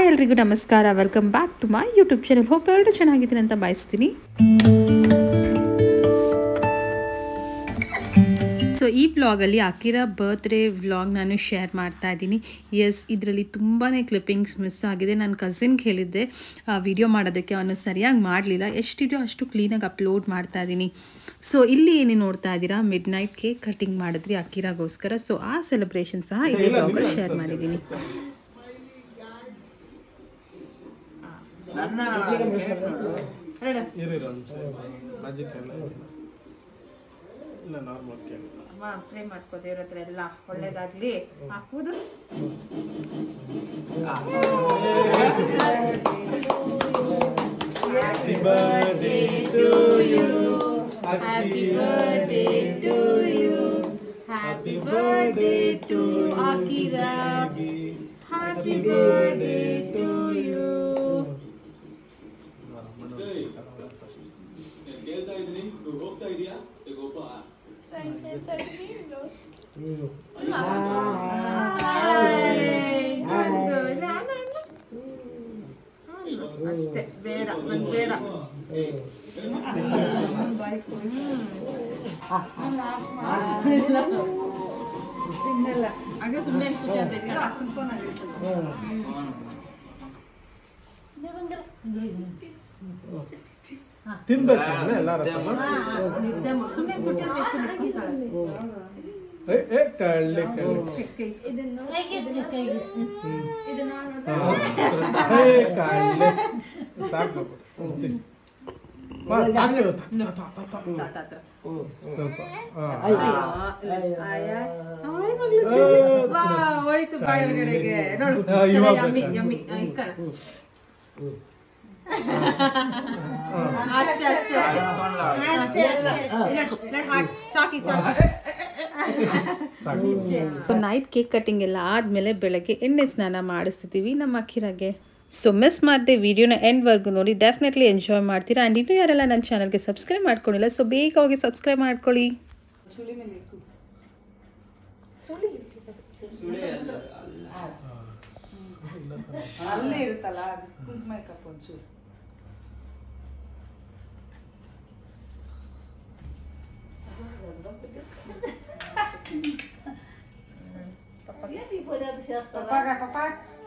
Hi ಎಲ್ರಿಗೂ ನಮಸ್ಕಾರ welcome back to my YouTube channel hope ಎಲ್ಲರೂ ಚೆನ್ನಾಗಿದ್ದೀನಿ ಅಂತ ಬಯಸ್ತೀನಿ ಸೊ ಈ ವ್ಲಾಗಲ್ಲಿ ಅಕಿರಾ ಬರ್ತ್ಡೇ ವ್ಲಾಗ್ ನಾನು ಶೇರ್ ಮಾಡ್ತಾ ಇದ್ದೀನಿ ಎಸ್ ಇದರಲ್ಲಿ ತುಂಬಾ ಕ್ಲಿಪ್ಪಿಂಗ್ಸ್ ಮಿಸ್ ಆಗಿದೆ ನನ್ನ ಕಸಿನ್ಗೆ ಹೇಳಿದ್ದೆ ವಿಡಿಯೋ ಮಾಡೋದಕ್ಕೆ ಅವನು ಸರಿಯಾಗಿ ಮಾಡಲಿಲ್ಲ ಎಷ್ಟಿದೆಯೋ ಅಷ್ಟು ಕ್ಲೀನಾಗಿ ಅಪ್ಲೋಡ್ ಮಾಡ್ತಾ ಇದ್ದೀನಿ ಸೊ ಇಲ್ಲಿ ಏನೇ ನೋಡ್ತಾ ಇದ್ದೀರಾ ಮಿಡ್ ನೈಟ್ ಕೇಕ್ ಕಟಿಂಗ್ ಮಾಡಿದ್ರಿ ಅಕಿರಾಗೋಸ್ಕರ ಸೊ ಆ ಸೆಲೆಬ್ರೇಷನ್ ಸಹ ಇದೇ ವ್ಲಾಗಲ್ಲಿ ಶೇರ್ ಮಾಡಿದ್ದೀನಿ ಮ್ಯಾಜಿಕ್ ಇಲ್ಲ ಇಲ್ಲ ನಾರ್ಮಲ್ ಕೇಳಿ ಪ್ರೇ ಮಾಡ್ಕೋ ದೇವ್ರ ಹತ್ರ ಎಲ್ಲ ಒಳ್ಳೇದಾಗ್ಲಿ ಹಾಕುದು happy birthday to you happy birthday to you happy birthday to Akira happy birthday to you ಕೇಳ್ತಾ ಇದ್ದೀನಿ ನೀವು ಹೋಗ್ತಾ ಇದೀಯಾ ಈಗ ಒಬ್ಬ ಅಷ್ಟೇ ಬೇಡ ನಂಗೆ ಬೇಡ ಹಂಗೆ ಸುಮ್ಮನೆ ತಿನ್ಬೇಕು ಎಲ್ಲಾರ ಸುಮ್ಮನೆ ಏ ಏ ಕಳ್ಳಿ ಕಳ್ಳಿ ಏ ಕಳ್ಳಿ ಸಾಕು ತಿನ್. ಬಾ, ತಾಕು, ತಾ, ತಾ, ತಾ, ತಾ. ಸ್ವಲ್ಪ ಹಾ. ಹೋಯ್ತು ಬಾಯಿ ಒಳಗಡೆಗೆ ನೋಡು ಹಾ, ಇವಾಗ ಯಮ್ಮಿ ಬೇಕಾ? ಯಮ್ಮಿ ಈ ಕಡೆ ಅಷ್ಟೇ ಅಷ್ಟೇ ಚಾಕಿ ಚಾಕಿ ಸೊ ನೈಟ್ ಕೇಕ್ ಕಟ್ಟಿಂಗ್ ಎಲ್ಲ ಆದಮೇಲೆ ಬೆಳಗ್ಗೆ ಎಣ್ಣೆ ಸ್ನಾನ ಮಾಡಿಸ್ತಿದ್ದೀವಿ ನಮ್ಮ ಅಕ್ಕಿರಾಗೆ ಸೊ ಮಿಸ್ ಮಾಡದೆ ವಿಡಿಯೋನ ಎಂಡ್ವರೆಗೂ ನೋಡಿ ಡೆಫಿನೆಟ್ಲಿ ಎಂಜಾಯ್ ಮಾಡ್ತೀರಾ ಆ್ಯಂಡ್ ಇನ್ನೂ ಯಾರೆಲ್ಲ ನನ್ನ ಚಾನಲ್ಗೆ ಸಬ್ಸ್ಕ್ರೈಬ್ ಮಾಡ್ಕೊಂಡಿಲ್ಲ ಸೊ ಬೇಗ ಹೋಗಿ ಸಬ್ಸ್ಕ್ರೈಬ್ ಮಾಡ್ಕೊಳ್ಳಿ ಅಲ್ಲೇ ಇರುತ್ತಲ್ಲ ಅದು ಕುಂಕುಮ ಕಪ್ ಒಂಚೂರು ಪಪ್ಪಾಗ ಪಪ್ಪಾಗ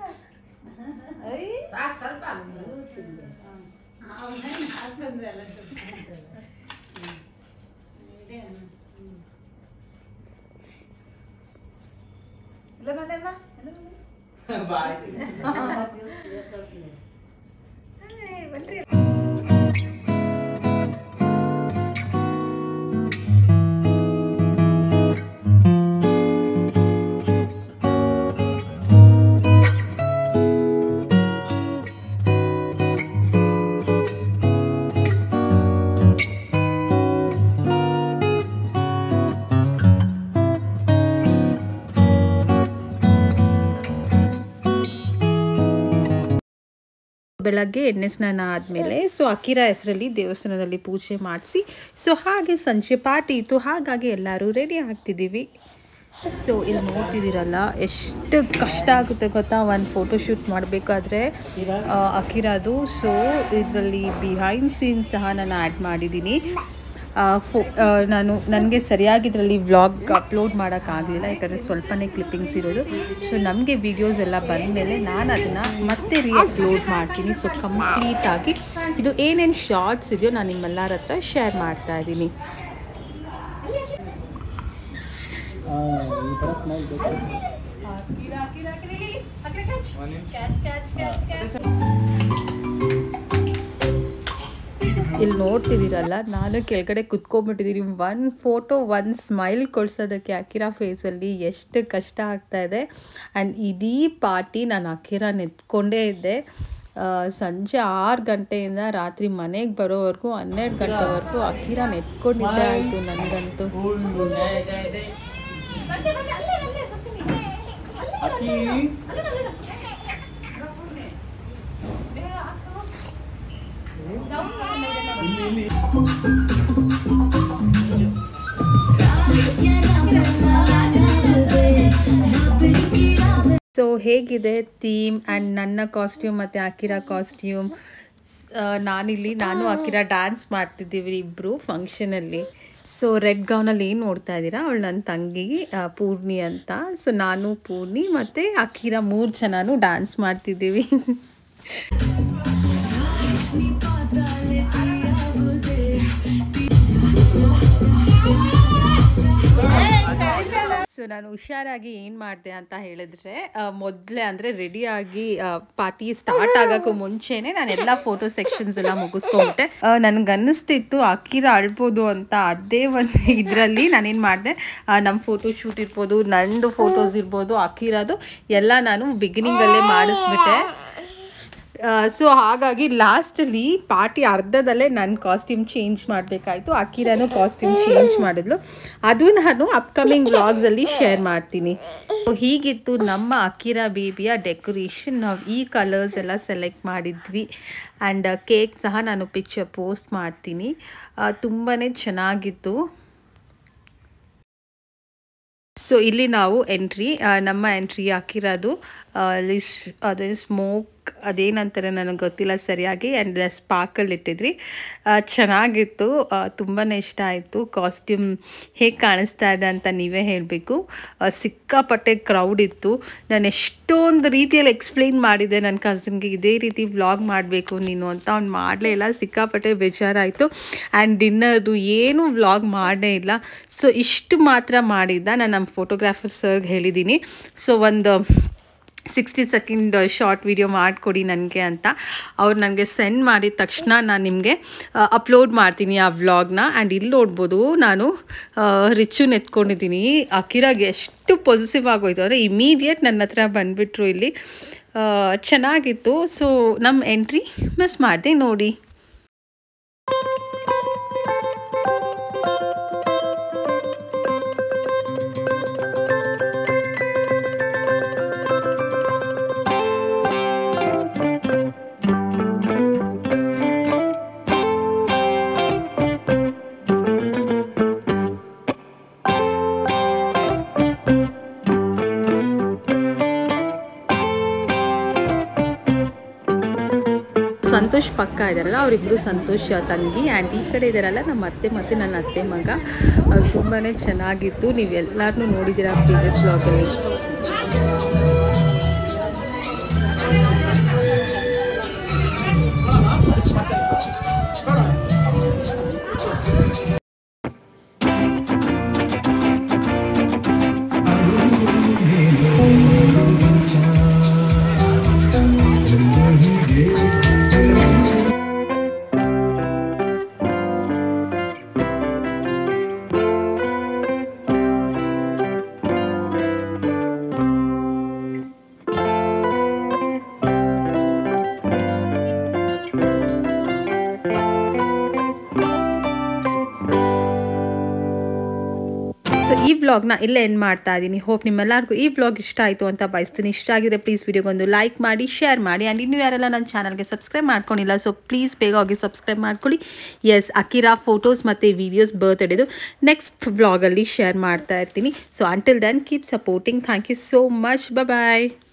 ಇಲ್ಲ ಮಲ್ಲಮ್ಮ ಬೆಳಗ್ಗೆ ಎಣ್ಣೆ ಸ್ನಾನ ಆದಮೇಲೆ ಸೊ ಅಕಿರಾ ಹೆಸರಲ್ಲಿ ದೇವಸ್ಥಾನದಲ್ಲಿ ಪೂಜೆ ಮಾಡಿಸಿ ಸೊ ಹಾಗೆ ಸಂಜೆ ಪಾರ್ಟಿ ಇತ್ತು ಹಾಗಾಗಿ ಎಲ್ಲರೂ ರೆಡಿ ಆಗ್ತಿದ್ದೀವಿ ಸೊ ಇಲ್ಲಿ ನೋಡ್ತಿದ್ದೀರಲ್ಲ ಎಷ್ಟು ಕಷ್ಟ ಆಗುತ್ತೆ ಗೊತ್ತಾ ಒಂದು ಫೋಟೋಶೂಟ್ ಮಾಡಬೇಕಾದ್ರೆ ಅಕಿರಾದು ಸೊ ಇದರಲ್ಲಿ ಬಿಹೈಂಡ್ ಸೀನ್ ಸಹ ನಾನು ಆ್ಯಡ್ ಮಾಡಿದ್ದೀನಿ ಫೋ ನಾನು ನನಗೆ ಸರಿಯಾಗಿ ಇದರಲ್ಲಿ ವ್ಲಾಗ್ ಅಪ್ಲೋಡ್ ಮಾಡೋಕ್ಕಾಗಲಿಲ್ಲ ಯಾಕಂದರೆ ಸ್ವಲ್ಪನೇ ಕ್ಲಿಪ್ಪಿಂಗ್ಸ್ ಇರೋದು ಸೊ ನಮಗೆ ವೀಡಿಯೋಸ್ ಎಲ್ಲ ಬಂದಮೇಲೆ ನಾನು ಅದನ್ನು ಮತ್ತೆ ರೀ ಅಪ್ಲೋಡ್ ಮಾಡ್ತೀನಿ ಸೊ ಕಂಪ್ಲೀಟಾಗಿ ಇದು ಏನೇನು ಶಾರ್ಟ್ಸ್ ಇದೆಯೋ ನಾನು ನಿಮ್ಮೆಲ್ಲರ ಹತ್ರ ಶೇರ್ ಮಾಡ್ತಾ ಇದ್ದೀನಿ ಇಲ್ಲಿ ನೋಡ್ತಿದ್ದೀರಲ್ಲ ನಾನು ಕೆಳಗಡೆ ಕುತ್ಕೊಂಡ್ಬಿಟ್ಟಿದ್ದೀನಿ ಒನ್ ಫೋಟೋ ಒನ್ ಸ್ಮೈಲ್ ಕೊಡ್ಸೋದಕ್ಕೆ ಅಕಿರಾ ಫೇಸಲ್ಲಿ ಎಷ್ಟು ಕಷ್ಟ ಆಗ್ತಾ ಇದೆ ಆ್ಯಂಡ್ ಇಡೀ ಪಾರ್ಟಿ ನಾನು ಅಕಿರಾ ನೆತ್ಕೊಂಡೇ ಇದ್ದೆ ಆ, ಸಂಜೆ ಆರು ಗಂಟೆಯಿಂದ ರಾತ್ರಿ ಮನೆಗೆ ಬರೋವರೆಗೂ ಹನ್ನೆರಡು ಗಂಟೆವರೆಗೂ ಅಕಿರಾ ನೆತ್ಕೊಂಡಿದ್ದೆ ಆಯಿತು ನನಗಂತೂ ಸೊ ಸೊ ಹೇಗಿದೆ ಥೀಮ್ ಆ್ಯಂಡ್ ನನ್ನ ಕಾಸ್ಟ್ಯೂಮ್ ಮತ್ತು ಅಕಿರಾ ಕಾಸ್ಟ್ಯೂಮ್ ನಾನಿಲ್ಲಿ ನಾನು ಅಕಿರಾ ಡ್ಯಾನ್ಸ್ ಮಾಡ್ತಿದ್ದೀವಿ ಇಬ್ಬರು ಫಂಕ್ಷನಲ್ಲಿ ಸೊ ರೆಡ್ ಗೌನಲ್ಲಿ ಏನು ನೋಡ್ತಾ ಇದ್ದೀರಾ ಅವಳು ನನ್ನ ತಂಗಿ ಆ, ಪೂರ್ಣಿ ಅಂತ ಸೊ ನಾನು ಪೂರ್ಣಿ ಮತ್ತು ಅಕಿರಾ ಮೂರು ಜನನೂ ಡ್ಯಾನ್ಸ್ ಮಾಡ್ತಿದ್ದೀವಿ ಸೊ ನಾನು ಹುಷಾರಾಗಿ ಏನು ಮಾಡಿದೆ ಅಂತ ಹೇಳಿದ್ರೆ ಮೊದಲೇ ಅಂದರೆ ರೆಡಿಯಾಗಿ ಪಾರ್ಟಿ ಸ್ಟಾರ್ಟ್ ಆಗೋಕ್ಕೂ ಮುಂಚೆನೇ ನಾನು ಎಲ್ಲ ಫೋಟೋ ಸೆಕ್ಷನ್ಸ್ ಎಲ್ಲ ಮುಗಿಸ್ಕೊಂಬಿಟ್ಟೆ ನನಗೆ ಅನ್ನಿಸ್ತಿತ್ತು ಅಕ್ಕಿರ ಅಳ್ಬೋದು ಅಂತ ಅದೇ ಒಂದು ಇದರಲ್ಲಿ ನಾನೇನು ಮಾಡಿದೆ ನಮ್ಮ ಫೋಟೋ ಶೂಟ್ ಇರ್ಬೋದು ನಂದು ಫೋಟೋಸ್ ಇರ್ಬೋದು ಅಕ್ಕಿರೋದು ಎಲ್ಲ ನಾನು ಬಿಗಿನಿಂಗಲ್ಲೇ ಮಾಡಿಸ್ಬಿಟ್ಟೆ ಸೊ ಹಾಗಾಗಿ ಲಾಸ್ಟಲ್ಲಿ ಪಾರ್ಟಿ ಅರ್ಧದಲ್ಲೇ ನನ್ನ ಕಾಸ್ಟ್ಯೂಮ್ ಚೇಂಜ್ ಮಾಡಬೇಕಾಯ್ತು ಅಕ್ಕಿರನು ಕಾಸ್ಟ್ಯೂಮ್ ಚೇಂಜ್ ಮಾಡಿದ್ಲು ಅದು ನಾನು ಅಪ್ಕಮಿಂಗ್ ವ್ಲಾಗ್ಸಲ್ಲಿ ಶೇರ್ ಮಾಡ್ತೀನಿ So, ಹೀಗಿತ್ತು ನಮ್ಮ ಅಕ್ಕಿರ ಬೇಬಿಯ ಡೆಕೋರೇಷನ್ ನಾವು ಈ ಕಲರ್ಸ್ ಎಲ್ಲ ಸೆಲೆಕ್ಟ್ ಮಾಡಿದ್ವಿ ಆ್ಯಂಡ್ ಕೇಕ್ ಸಹ ನಾನು ಪಿಕ್ಚರ್ ಪೋಸ್ಟ್ ಮಾಡ್ತೀನಿ ತುಂಬಾ ಚೆನ್ನಾಗಿತ್ತು ಸೊ ಇಲ್ಲಿ ನಾವು ಎಂಟ್ರಿ ನಮ್ಮ ಎಂಟ್ರಿ ಹಾಕಿರೋದು ಅಲ್ಲಿ ಸ್- ಅದೇ ಸ್ಮೋಕ್ ಅದೇನಂತಾರೆ ನನಗೆ ಗೊತ್ತಿಲ್ಲ ಸರಿಯಾಗಿ ಆ್ಯಂಡ್ ಸ್ಪಾರ್ಕಲ್ ಇಟ್ಟಿದ್ರಿ ಆ, ಚೆನ್ನಾಗಿತ್ತು ತುಂಬಾ ಇಷ್ಟ ಆಯಿತು ಕಾಸ್ಟ್ಯೂಮ್ ಹೇಗೆ ಕಾಣಿಸ್ತಾ ಇದೆ ಅಂತ ನೀವೇ ಹೇಳಬೇಕು ಸಿಕ್ಕಾಪಟ್ಟೆ ಕ್ರೌಡ್ ಇತ್ತು ನಾನು ಎಷ್ಟೊಂದು ರೀತಿಯಲ್ಲಿ ಎಕ್ಸ್ಪ್ಲೈನ್ ಮಾಡಿದೆ ನನ್ನ ಕಸಿನ್ಗೆ ಇದೇ ರೀತಿ ವ್ಲಾಗ್ ಮಾಡಬೇಕು ನೀನು ಅಂತ ಅವ್ನು ಮಾಡಲೇ ಇಲ್ಲ ಸಿಕ್ಕಾಪಟ್ಟೆ ಬೇಜಾರಾಯಿತು ಆ್ಯಂಡ್ ಡಿನ್ನರ್ದು ಏನೂ ವ್ಲಾಗ್ ಮಾಡೇ ಇಲ್ಲ ಸೊ ಇಷ್ಟು ಮಾತ್ರ ಮಾಡಿದ್ದ ನಾನು ನಮ್ಮ ಫೋಟೋಗ್ರಾಫರ್ ಸರ್ಗೆ ಹೇಳಿದ್ದೀನಿ ಸೊ ಒಂದು ಸಿಕ್ಸ್ಟಿ ಸೆಕೆಂಡ್ ಶಾರ್ಟ್ ವಿಡಿಯೋ ಮಾಡಿಕೊಡಿ ನನಗೆ ಅಂತ ಅವ್ರು ನನಗೆ ಸೆಂಡ್ ಮಾಡಿದ ತಕ್ಷಣ ನಾನು ನಿಮಗೆ ಅಪ್ಲೋಡ್ ಮಾಡ್ತೀನಿ ಆ ವ್ಲಾಗ್ನ ಆ್ಯಂಡ್ ಇಲ್ಲಿ ನೋಡ್ಬೋದು ನಾನು ರಿಚುನ್ ಎತ್ಕೊಂಡಿದ್ದೀನಿ ಅಕಿರಾಗೆ ಎಷ್ಟು ಪೊಸಿಟಿವ್ ಆಗೋಯ್ತು ಅಂದರೆ ಇಮಿಡಿಯೇಟ್ ನನ್ನ ಹತ್ರ ಬಂದುಬಿಟ್ರು ಇಲ್ಲಿ ಆ, ಚೆನ್ನಾಗಿತ್ತು ಸೊ ನಮ್ಮ ಎಂಟ್ರಿ ಮಿಸ್ ಮಾಡಿದೆ ನೋಡಿ ಸಂತೋಷ್ ಪಕ್ಕ ಇದ್ದಾರಲ್ಲ ಅವರಿಬ್ಬರು ಸಂತೋಷ್ ತಂಗಿ ಆ್ಯಂಡ್ ಈ ಕಡೆ ಇದ್ದಾರಲ್ಲ ನಮ್ಮ ಅತ್ತೆ ಮತ್ತು ನನ್ನ ಅತ್ತೆ ಮಗ ತುಂಬಾ ಚೆನ್ನಾಗಿತ್ತು ನೀವೆಲ್ಲರನ್ನೂ ನೋಡಿದ್ದೀರಾ ಪ್ರೀವಿಯಸ್ ಬ್ಲಾಗಲ್ಲಿ ಸೊ ಈ ವ್ಲಾಗ್ನ ಇಲ್ಲೇ ಎಂಡ್ ಮಾಡ್ತಾ ಇದ್ದೀನಿ ಹೋಪ್ ನಿಮ್ಮೆಲ್ಲರಿಗೂ ಈ ವ್ಲಾಗ್ ಇಷ್ಟ ಆಯಿತು ಅಂತ ಬಯಸ್ತೀನಿ ಇಷ್ಟ ಆಗಿದ್ರೆ ಪ್ಲೀಸ್ ವಿಡಿಯೋಗೊಂದು ಲೈಕ್ ಮಾಡಿ ಶೇರ್ ಮಾಡಿ ಆ್ಯಂಡ್ ಇನ್ನೂ ಯಾರೆಲ್ಲ ನನ್ನ ಚಾನಲ್ಗೆ ಸಬ್ಸ್ಕ್ರೈಬ್ ಮಾಡ್ಕೊಂಡಿಲ್ಲ ಸೊ ಪ್ಲೀಸ್ ಬೇಗ ಹೋಗಿ ಸಬ್ಸ್ಕ್ರೈಬ್ ಮಾಡ್ಕೊಳ್ಳಿ ಎಸ್ ಅಕಿರಾ ಫೋಟೋಸ್ ಮತ್ತು ವೀಡಿಯೋಸ್ ಬರ್ತ್ಡೇದು ನೆಕ್ಸ್ಟ್ ವ್ಲಾಗಲ್ಲಿ ಶೇರ್ ಮಾಡ್ತಾ ಇರ್ತೀನಿ so until then keep supporting thank you so much bye